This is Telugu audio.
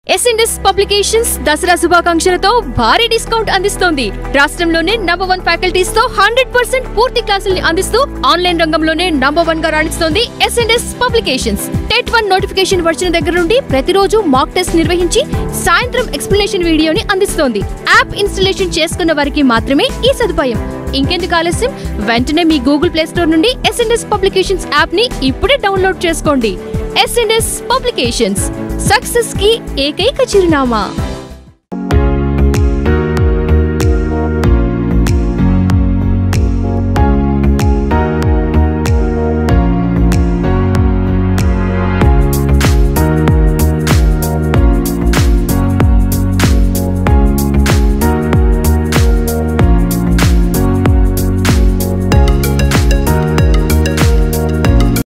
ఎస్ఎన్ఎస్ పబ్లికేషన్స్ దసరా శుభాకాంక్షలతో భారీ డిస్కౌంట్ అందిస్తోంది రాష్ట్రంలోనే నంబర్ వన్ ఫ్యాకల్టీస్ తో హండ్రెడ్ పర్సెంట్ పూర్తి క్లాసుల్ని అందిస్తూ ఆన్లైన్ రంగంలోనే నంబర్ వన్ గా రాణిస్తోంది SNS publications TET one notification వచ్చిన దగ్గర నుండి ప్రతిరోజు మాక్ టెస్ట్ నిర్వహించి సాయంత్రం ఎక్స్ప్లెనేషన్ వీడియోని అందిస్తోంది యాప్ ఇన్స్టలేషన్ చేసుకున్న వారికి మాత్రమే ఈ సదుపాయం ఇంకెందుకు ఆలస్యం వెంటనే మీ గూగుల్ ప్లే స్టోర్ నుండి ఎస్ఎన్ఎస్ పబ్లికేషన్స్ యాప్ ని ఇప్పుడే డౌన్లోడ్ చేసుకోండి ఎస్ఎన్ఎస్ పబ్లికేషన్స్ సక్సెస్ కి ఏకైక చిరునామా